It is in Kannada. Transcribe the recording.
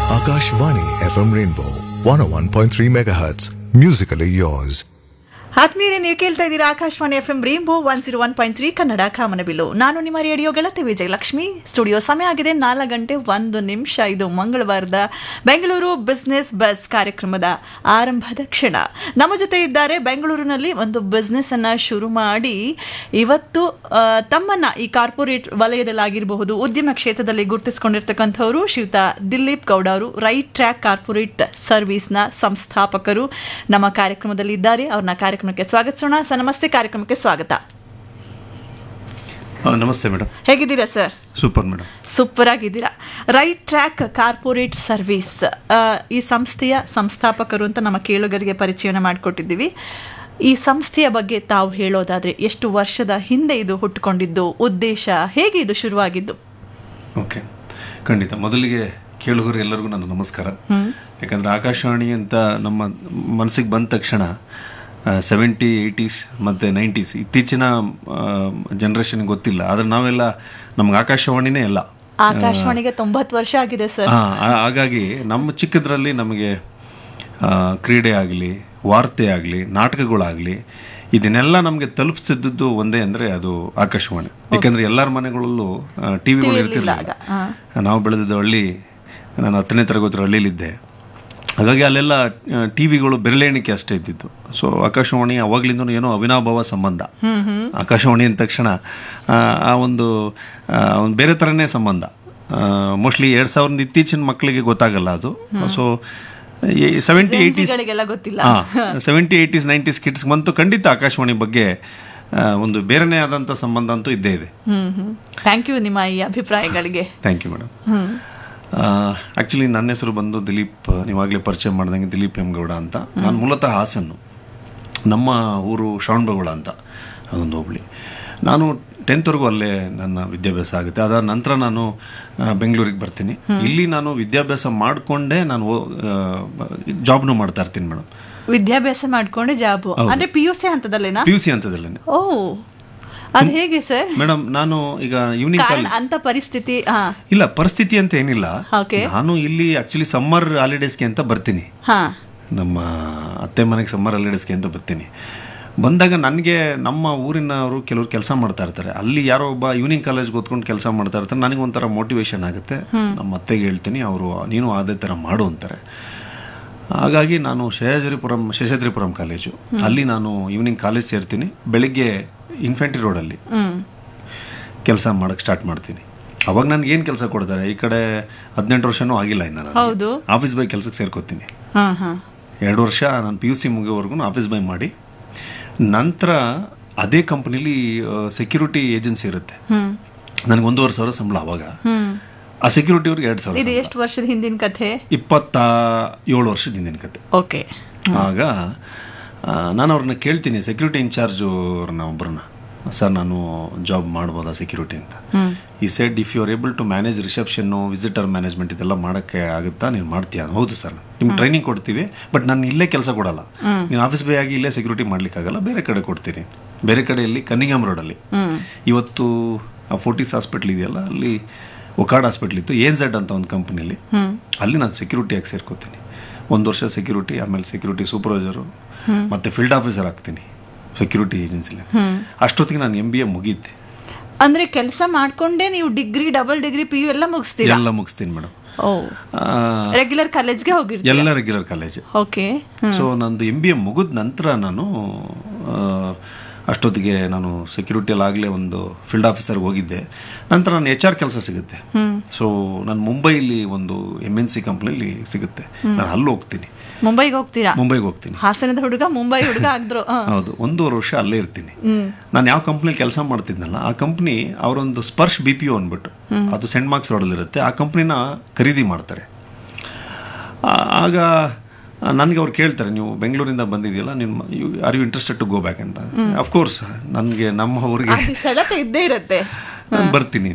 Akashvani FM Rainbow 101.3 MHz. Musically yours. ಆತ್ಮೀಯರೇ ನೀವು ಕೇಳ್ತಾ ಇದ್ದೀರಾ Akashvani F M rainbow one zero one point three Kannada ಕಾಮನಬಿಲ್ಲು ನಾನು ನಿಮ್ಮ ರೇಡಿಯೋ ಗೆಳತಿ ವಿಜಯಲಕ್ಷ್ಮಿ ಸ್ಟುಡಿಯೋ ಸಮಯ ಆಗಿದೆ ನಾಲ್ಕು ಗಂಟೆ ಒಂದು ನಿಮಿಷ ಇದು ಮಂಗಳವಾರದ ಬೆಂಗಳೂರು ಬಿಸ್ನೆಸ್ ಬಸ್ ಕಾರ್ಯಕ್ರಮದ ಆರಂಭದ ಕ್ಷಣ ನಮ್ಮ ಜೊತೆ ಇದ್ದಾರೆ ಬೆಂಗಳೂರಿನಲ್ಲಿ ಒಂದು ಬಿಸ್ನೆಸ್ ಅನ್ನ ಶುರು ಮಾಡಿ ಇವತ್ತು ಆ, ತಮ್ಮನ್ನ ಈ ಕಾರ್ಪೊರೇಟ್ ವಲಯದಲ್ಲಾಗಿರಬಹುದು ಉದ್ಯಮ ಕ್ಷೇತ್ರದಲ್ಲಿ ಗುರುತಿಸಿಕೊಂಡಿರ್ತಕ್ಕಂಥವರು ಶ್ರೀಯುತ ದಿಲೀಪ್ ಗೌಡ ಅವರು ರೈಟ್ ಟ್ರ್ಯಾಕ್ ಕಾರ್ಪೊರೇಟ್ ಸರ್ವಿಸ್ನ ಸಂಸ್ಥಾಪಕರು ನಮ್ಮ ಕಾರ್ಯಕ್ರಮದಲ್ಲಿ ಇದ್ದಾರೆ ಅವ್ರನ್ನ ಕಾರ್ಯಕ್ರಮಕ್ಕೆ ಸ್ವಾಗತಿಸೋಣ ಸರ್ ನಮಸ್ತೆ ಕಾರ್ಯಕ್ರಮಕ್ಕೆ ಸ್ವಾಗತ ಆ, ನಮಸ್ತೆ ಮೇಡಮ್ ಹೇಗಿದ್ದೀರಾ ಸರ್ ಸೂಪರ್ ಮೇಡಮ್ ಸೂಪರ್ ಆಗಿದ್ದೀರಾ ರೈಟ್ ಟ್ರ್ಯಾಕ್ ಕಾರ್ಪೊರೇಟ್ ಸರ್ವಿಸ್ ಆ, ಈ ಸಂಸ್ಥೆಯ ಸಂಸ್ಥಾಪಕರು ಅಂತ ನಮ್ಮ ಕೇಳುಗರಿಗೆ ಪರಿಚಯನ ಮಾಡಿಕೊಟ್ಟಿದ್ದೀವಿ ಈ ಸಂಸ್ಥೆಯ ಬಗ್ಗೆ ತಾವು ಹೇಳೋದಾದ್ರೆ ಎಷ್ಟು ವರ್ಷದ ಹಿಂದೆ ಇದು ಹುಟ್ಟುಕೊಂಡಿದ್ದು ಉದ್ದೇಶ ಹೇಗೆ ಇದು ಶುರುವಾಗಿದ್ದು ಓಕೆ ಖಂಡಿತ ಮೊದಲಿಗೆ ಕೇಳುಗರು ಎಲ್ಲರಿಗೂ ನನ್ನ ನಮಸ್ಕಾರ ಯಾಕಂದರೆ ಆಕಾಶವಾಣಿ ಅಂತ ನಮ್ಮ ಮನಸ್ಸಿಗೆ ಬಂದ ತಕ್ಷಣ ಸೆವೆಂಟಿ ಏಯ್ಟೀಸ್ ಮತ್ತು ನೈಂಟೀಸ್ ಇತ್ತೀಚಿನ ಜನ್ರೇಷನ್ಗೆ ಗೊತ್ತಿಲ್ಲ ಆದರೆ ನಾವೆಲ್ಲ ನಮ್ಗೆ ಆಕಾಶವಾಣಿನೇ ಎಲ್ಲ ಆಕಾಶವಾಣಿಗೆ ತೊಂಬತ್ತು ವರ್ಷ ಆಗಿದೆ ಸರ್ ಹಾ, ಆ- ಹಾಗಾಗಿ ನಮ್ಮ ಚಿಕ್ಕದ್ರಲ್ಲಿ ನಮಗೆ ಆ, ಕ್ರೀಡೆ ಆಗಲಿ ವಾರ್ತೆ ಆಗಲಿ ನಾಟಕಗಳಾಗಲಿ ಇದನ್ನೆಲ್ಲ ನಮಗೆ ತಲುಪಿಸಿದ್ದು ಒಂದೇ ಅಂದರೆ ಅದು ಆಕಾಶವಾಣಿ ಯಾಕಂದರೆ ಎಲ್ಲರ ಮನೆಗಳಲ್ಲೂ ಟಿ ವಿಗಳು ಇರ್ತಿರ್ಲಿಲ್ಲ ನಾವು ಬೆಳೆದಿದ್ದು ಹಳ್ಳಿ ನಾನು ಹತ್ತನೇ ತರಗತಿ ಹಳ್ಳಿಲಿದ್ದೆ ಹಾಗಾಗಿ ಅಲ್ಲೆಲ್ಲ ಟಿ ವಿಗಳು ಬೆರಳೆಣಿಕೆ ಅಷ್ಟೇ ಇದ್ದಿದ್ದು ಸೊ ಆಕಾಶವಾಣಿ ಅವಾಗ್ಲಿಂದ ಏನೋ ಅವಿನಾಭಾವ ಸಂಬಂಧ ಆಕಾಶವಾಣಿ ಅಂದ ತಕ್ಷಣ ಆ, ಆ ಒಂದು ಆ, ಒಂದು ಬೇರೆ ಥರನೇ ಸಂಬಂಧ ಮೋಸ್ಟ್ಲಿ ಎರಡು ಸಾವಿರದ ಇತ್ತೀಚಿನ ಮಕ್ಕಳಿಗೆ ಗೊತ್ತಾಗಲ್ಲ ಅದು ಸೊ ಸೆವೆಂಟಿ ಏಯ್ಟೀಸ್ ಗಳಿಗೆಲ್ಲ ಗೊತ್ತಿಲ್ಲ ಹಾಂ ಸೆವೆಂಟಿ ಏಯ್ಟೀಸ್ ನೈಂಟೀಸ್ ಕಿಡ್ಸ್ ಬಂತು ಖಂಡಿತ ಆಕಾಶವಾಣಿ ಬಗ್ಗೆ ಆ, ಒಂದು ಬೇರೆನೇ ಆದಂಥ ಸಂಬಂಧ ಅಂತೂ ಇದ್ದೇ ಇದೆ ಹ್ಮ್ ಹ್ಮ್ ಥ್ಯಾಂಕ್ ಯು ನಿಮ್ಮ ಈ ಅಭಿಪ್ರಾಯಗಳಿಗೆ ಥ್ಯಾಂಕ್ ಯು ಮೇಡಮ್ ಆ್ಯಕ್ಚುಲಿ ನನ್ನ ಹೆಸರು ಬಂದು ದಿಲೀಪ್ ನೀವಾಗಲೇ ಪರಿಚಯ ಮಾಡ್ದಂಗೆ ದಿಲೀಪ್ ಎಮ್ಗೌಡ ಅಂತ ನಾನು ಮೂಲತಃ ಹಾಸನ್ನು ನಮ್ಮ ಊರು ಶ್ರವಣಬೆಳಗೊಳ ಅಂತ ಅದೊಂದು ಹೋಬಳಿ ನಾನು ಟೆಂತ್ವರೆಗೂ ಅಲ್ಲೇ ನನ್ನ ವಿದ್ಯಾಭ್ಯಾಸ ಆಗುತ್ತೆ ಅದಾದ ನಂತರ ನಾನು ಆ, ಬೆಂಗಳೂರಿಗೆ ಬರ್ತೀನಿ ಇಲ್ಲಿ ನಾನು ವಿದ್ಯಾಭ್ಯಾಸ ಮಾಡಿಕೊಂಡೇ ನಾನು ಜಾಬ್ನು ಮಾಡ್ತಾ ಇರ್ತೀನಿ ಮೇಡಮ್ ವಿದ್ಯಾಭ್ಯಾಸ ಮಾಡ್ಕೊಂಡೆ ಜಾಬು ಅಂದ್ರೆ ಪಿ ಯು ಸಿ ಹಂತದಲ್ಲೇನಾ ಪಿ ಯು ಸಿ ಅಂತದಲ್ಲೇ ಓ ಅದ್ ಹೇಗೆ ಸರ್ ಮೇಡಮ್ ನಾನು ಈಗ ಈವ್ನಿಂಗ್ ಕಾರಣ ಅಂತ ಪರಿಸ್ಥಿತಿ ಹಾ ಇಲ್ಲ ಪರಿಸ್ಥಿತಿ ಅಂತ ಏನಿಲ್ಲ Okay. ನಾನು ಇಲ್ಲಿ ಆಕ್ಚುಲಿ ಸಮ್ಮರ್ ಹಾಲಿಡೇಸ್ಗೆ ಅಂತ ಬರ್ತೀನಿ ಹಾ ನಮ್ಮ ಅತ್ತೆ ಮನೆಗೆ ಸಮ್ಮರ್ ಹಾಲಿಡೇಸ್ಗೆ ಅಂತ ಬರ್ತೀನಿ ಬಂದಾಗ ನನಗೆ ನಮ್ಮ ಊರಿನವರು ಕೆಲವರು ಕೆಲಸ ಮಾಡ್ತಾ ಇರ್ತಾರೆ ಅಲ್ಲಿ ಯಾರೋ ಒಬ್ಬ ಈವ್ನಿಂಗ್ ಕಾಲೇಜ್ಗೆ ಓದ್ಕೊಂಡು ಕೆಲಸ ಮಾಡ್ತಾ ಇರ್ತಾರೆ ನನಗೆ ಒಂಥರ ಮೋಟಿವೇಶನ್ ಆಗುತ್ತೆ ನಮ್ಮ ಅತ್ತೆಗೆ ಹೇಳ್ತೀನಿ ಅವರು ನೀನು ಅದೇ ಥರ ಮಾಡು ಅಂತಾರೆ ಹಾಗಾಗಿ ನಾನು ಶೇಷಾದ್ರಿಪುರಂ ಶೇಷಾದ್ರಿಪುರಂ ಕಾಲೇಜು ಅಲ್ಲಿ ನಾನು ಈವ್ನಿಂಗ್ ಕಾಲೇಜ್ ಸೇರ್ತೀನಿ ಬೆಳಿಗ್ಗೆ ಇನ್ಫೆಂಟ್ರಿ ರೋಡಲ್ಲಿ ಹ್ಮ್ ಕೆಲಸ ಮಾಡೋಕ್ಕೆ ಸ್ಟಾರ್ಟ್ ಮಾಡ್ತೀನಿ ಅವಾಗ ನನಗೆ ಏನು ಕೆಲಸ ಕೊಡ್ತಾರೆ ಈ ಕಡೆ ಹದಿನೆಂಟು ವರ್ಷನೂ ಆಗಿಲ್ಲ ಇನ್ನು ನಾನು ಹೌದು ಆಫೀಸ್ ಬಾಯ್ ಕೆಲಸಕ್ಕೆ ಸೇರ್ಕೋತೀನಿ ಹಾ ಹಾ ಎರಡು ವರ್ಷ ನಾನು ಪಿ ಯು ಸಿ ಮುಗಿಯೋವರೆಗೂ ಆಫೀಸ್ ಬಾಯ್ ಮಾಡಿ ನಂತರ ಅದೇ ಕಂಪ್ನಿಲಿ ಸೆಕ್ಯೂರಿಟಿ ಏಜೆನ್ಸಿ ಇರುತ್ತೆ ಹ್ಮ್ ನನಗೆ ಒಂದೂವರೆ ಸಾವಿರ ಸಂಬಳ ಅವಾಗ ಹ್ಮ್ ಆ ಸೆಕ್ಯೂರಿಟಿ ಅವ್ರಿಗೆ ಎರಡು ಸಾವಿರ ಇದು ಎಷ್ಟು ವರ್ಷದ ಹಿಂದಿನ ಕಥೆ ಇಪ್ಪತ್ತ ಏಳು ವರ್ಷದ ಹಿಂದಿನ ಕತೆ ಓಕೆ ಆಗ ಆ, ನಾನು ಅವ್ರನ್ನ ಕೇಳ್ತೀನಿ ಸೆಕ್ಯೂರಿಟಿ ಇನ್ಚಾರ್ಜು ಅವ್ರನ್ನ ಒಬ್ಬರನ್ನ ಸರ್ ನಾನು ಜಾಬ್ ಮಾಡ್ಬೋದಾ ಸೆಕ್ಯೂರಿಟಿ ಅಂತ ಈ said if you are able to manage ರಿಸೆಪ್ಷನ್ನು ವಿಸಿಟರ್ ಮ್ಯಾನೇಜ್ಮೆಂಟ್ ಇದೆಲ್ಲ ಮಾಡೋಕ್ಕೆ ಆಗುತ್ತಾ ನೀನು ಮಾಡ್ತೀಯಾ ಹೌದು ಸರ್ ನಿಮ್ಗೆ ಟ್ರೈನಿಂಗ್ ಕೊಡ್ತೀವಿ ಬಟ್ ನಾನು ಇಲ್ಲೇ ಕೆಲಸ ಕೊಡಲ್ಲ ನೀನು ಆಫೀಸ್ ಬೈ ಆಗಿ ಇಲ್ಲೇ ಸೆಕ್ಯೂರಿಟಿ ಮಾಡ್ಲಿಕ್ಕಾಗಲ್ಲ ಬೇರೆ ಕಡೆ ಕೊಡ್ತೀನಿ ಬೇರೆ ಕಡೆಯಲ್ಲಿ ಕನ್ನಿಗಾಮ್ ರೋಡಲ್ಲಿ ಇವತ್ತು ಆ ಫೋರ್ಟಿಸ್ ಹಾಸ್ಪಿಟ್ಲ್ ಇದೆಯಲ್ಲ ಅಲ್ಲಿ ಒಕಾಡ್ ಹಾಸ್ಪಿಟ್ಲ್ ಇತ್ತು ಏನ್ ಝೆಡ್ ಅಂತ ಒಂದು ಕಂಪ್ನಿಲಿ ಅಲ್ಲಿ ನಾನು ಸೆಕ್ಯೂರಿಟಿಯಾಗಿ ಸೇರ್ಕೋತೀನಿ ಒಂದು ವರ್ಷ ಸೆಕ್ಯೂರಿಟಿ ಆಮೇಲೆ ಸೆಕ್ಯೂರಿಟಿ ಸೂಪರ್ವೈಸರು ಮತ್ತೆ ಫೀಲ್ಡ್ ಆಫೀಸರ್ ಆಗ್ತೀನಿ ಸೆಕ್ಯೂರಿಟಿ ಏಜೆನ್ಸಿಲಿ ಅಷ್ಟೊತ್ತಿಗೆ ನಾನು ಎಂ ಬಿ ಎ ಮುಗೀತೆ ಅಂದ್ರೆ ಕೆಲಸ ಮಾಡ್ಕೊಂಡೇ ನೀವು degree double degree P U ಎಲ್ಲ ಮುಗಿಸ್ತೀರಾ ಎಲ್ಲ ಮುಗಿಸ್ತೀನಿ ಮೇಡಮ್ ಓ ರೆಗ್ಯುಲರ್ ಕಾಲೇಜ್ಗೆ ಹೋಗಿರ್ತೀವಿ ಎಲ್ಲ ರೆಗ್ಯುಲರ್ ಕಾಲೇಜ್ ಓಕೆ ಸೊ ನಂದು ಎಂ ಬಿ ಎ ಮುಗಿದ ನಂತರ ನಾನು ಆ, ಅಷ್ಟೊತ್ತಿಗೆ ನಾನು ಸೆಕ್ಯೂರಿಟಿಯಲ್ಲಿ ಆಗಲೇ ಒಂದು ಫೀಲ್ಡ್ ಆಫೀಸರ್ಗೆ ಹೋಗಿದ್ದೆ ನಂತರ ನಾನು ಎಚ್ ಆರ್ ಕೆಲಸ ಸಿಗುತ್ತೆ ಸೊ ನಾನು ಮುಂಬೈಲಿ ಒಂದು ಎಮ್ ಎನ್ ಸಿ ಕಂಪ್ನಿಲಿ ಸಿಗುತ್ತೆ ನಾನು ಅಲ್ಲಿ ಹೋಗ್ತೀನಿ ಮುಂಬೈಗೆ ಹೋಗ್ತೀರಾ ಮುಂಬೈಗೆ ಹೋಗ್ತೀನಿ ಹಾಸನದ ಹುಡುಗ ಮುಂಬೈ ಹುಡುಗ ಆಗಿದ್ರು ಹೌದು ಒಂದೂವರೆ ವರ್ಷ ಅಲ್ಲೇ ಇರ್ತೀನಿ ನಾನು ಯಾವ ಕಂಪ್ನಿಲಿ ಕೆಲಸ ಮಾಡ್ತಿದ್ನಲ್ಲ ಆ ಕಂಪ್ನಿ ಅವರೊಂದು ಸ್ಪರ್ಶ್ ಬಿ ಪಿ ಒ ಅಂದ್ಬಿಟ್ಟು ಅದು ಸೆಂಟ್ ಮಾರ್ಕ್ಸ್ ರೋಡಲ್ಲಿರುತ್ತೆ ಆ ಕಂಪ್ನಿನ ಖರೀದಿ ಮಾಡ್ತಾರೆ ಆ- ಆಗ ನನಗೆ ಅವ್ರು ಕೇಳ್ತಾರೆ ನೀವು ಬೆಂಗಳೂರಿಂದ ಬಂದಿದೆಯಲ್ಲ ನಿಮ್ಮ are you interested to go back ಅಂತ ಅಫ್ಕೋರ್ಸ್ ನನಗೆ ನಮ್ಮ ಊರಿಗೆ ಅದು ಸೆಳೆತ ಇದ್ದೇ ಇರುತ್ತೆ ನಾನು ಬರ್ತೀನಿ